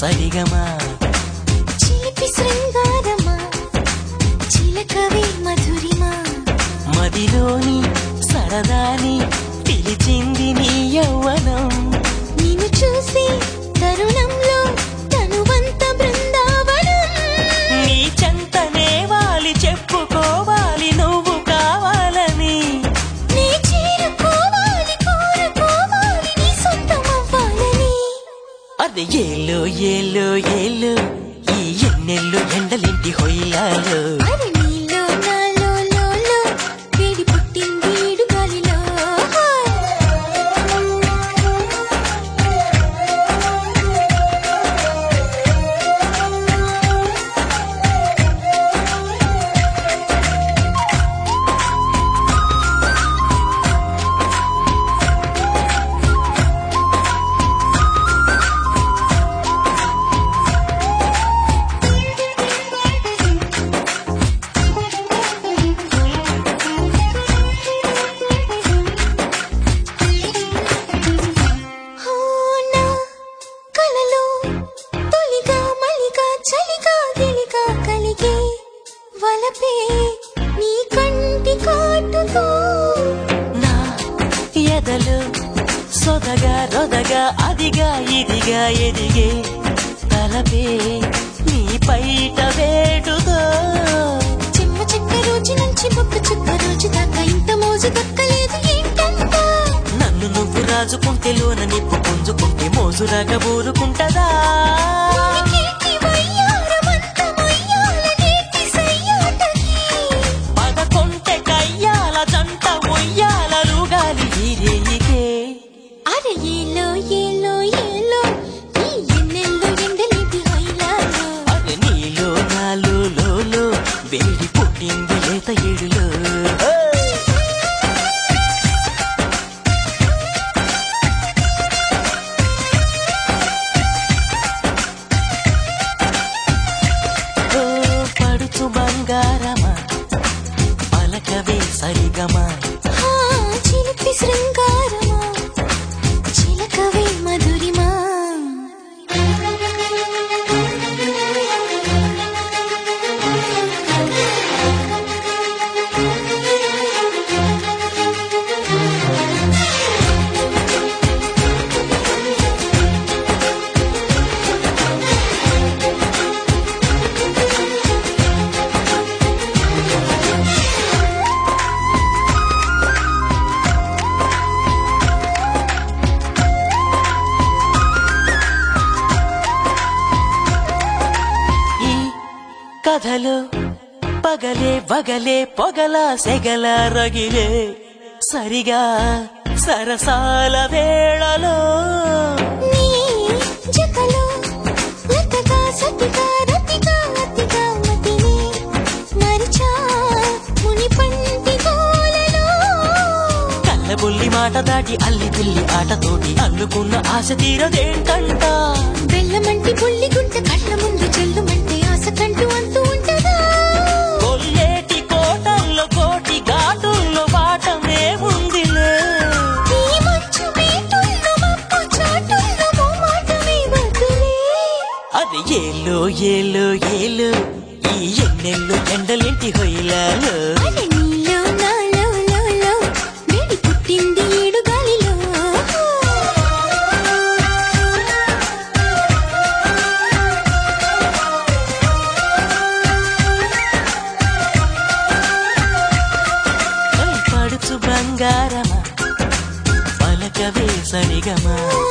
సరిగమా చిలిపి శృంగారమా చిలకవే మధురిమా మదిలోని సరదాని పిలిచింది నీ యౌవనం నిన్ను చూసి తరుణంలో తనువంత బృందావనం నీ చెంతనే వాలి చెప్పుకోవాలి నువ్వు కావాలని నీ చేరుకోవాలి కోరుకోవాలి నీ సొంతమవ్వాలని అది ఏలో ఏలో ఏలో ఈ ఎన్నెల్లు ఎండలింటి హొయ్యాలో అది నీలో నాలో లోలో వేడి పుట్టింది ఈడు గాలిలో అవునా కలలో తొలిగా మలిగా చలిగా గిలిగా కలిగే వలపే నీ కంటి కాటుతో నా ఎదలు సొదగా రొదగా అదిగా ఇదిగా ఎదిగే తలపే నీ పైట వేటుతో చిమ్మ చెక్క రోజు నుంచి బొక్క చుక్క రోజు దాకా ఇంత మోజు దక్కలేదు ఏంటంట నన్ను నువ్వు రాజుకుంటే లోన నిప్పు పుంజుకుంటే మోజురాగా ఊరుకుంటదా కీర్తి వయ్యారమంత మొయ్యాల నేటి సయ్యాటకి పదకొంటె కయ్యాల జంట ఉయ్యాల రుగాలి ఈ రేయికే అరే ఏలో ఏలో ఏలో ఈ ఎన్నెల్లో ఎండలేటి హైలాలో అది నీలో నాలో లోలో వేడి పుట్టింది లేత ఏడులో ఓ పడుచు బంగారమా పలకవే సరిగమా ఆ చిలిపి శృంగారమా చిలకవే మధురిమా ఈ కథలో పగలే వగలే పొగల సెగల రగిలే సరిగా సరసాల వేళలో నీ జతలో లతగా సతిగా రతిగా అతిగా మతిని మరిచా ముని పంటి గోలలో కళ్ళబుల్లి మాట దాటి అల్లి పిల్లి ఆటతోటి అల్లుకున్న ఆశ తీరదేంటంట బెల్లమంటి పుల్లి గుంట కళ్ళ ముందు చెల్లుమంటే ఆశ కంటూ అంటూ ఉంటదా కొల్లేటి కోటల్లో కోటి ఘాటుల్లో బాటమే ఉందిలే ఈ మంచు మేటుల్లో మబ్బు చాటుల్లో మోమాటమే వద్దులే అది ఏలో ఏలో ఏలో ఈ ఎన్నెల్లు ఎండలింటి హొయ్యాలో అరే నీలో నాలో లోలో వేడి పుట్టింది ఈడు గాలిలో పడుచు బంగారమా పలకవే సరిగమా